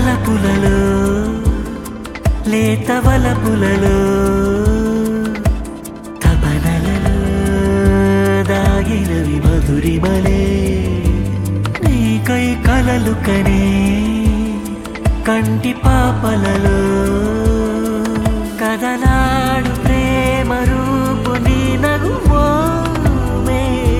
తలపులలో లేత వలపులలో తపనలలో దాగినవి మధురిమలే నీకై కలలు కనే కంటి పాపలలో కదలాడు ప్రేమ రూపు నీ నగుమోమే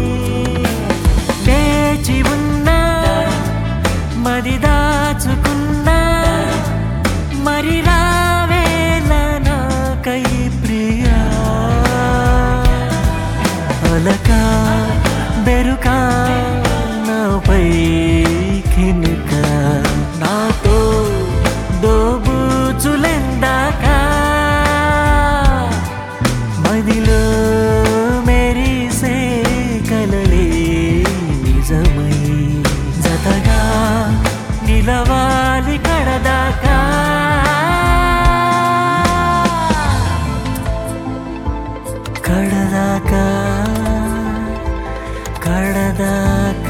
వేచి ఉన్నా మది దాచుకున్నా మరి రావేల నాకై ప్రియా అలక బెరుక నాపై కినుక నాతో దోబూచులెందాక మదిలో మెరిసే కలలే నిజమై జతగా నిలవాలి కడదాకా కడదాకా కడదాకా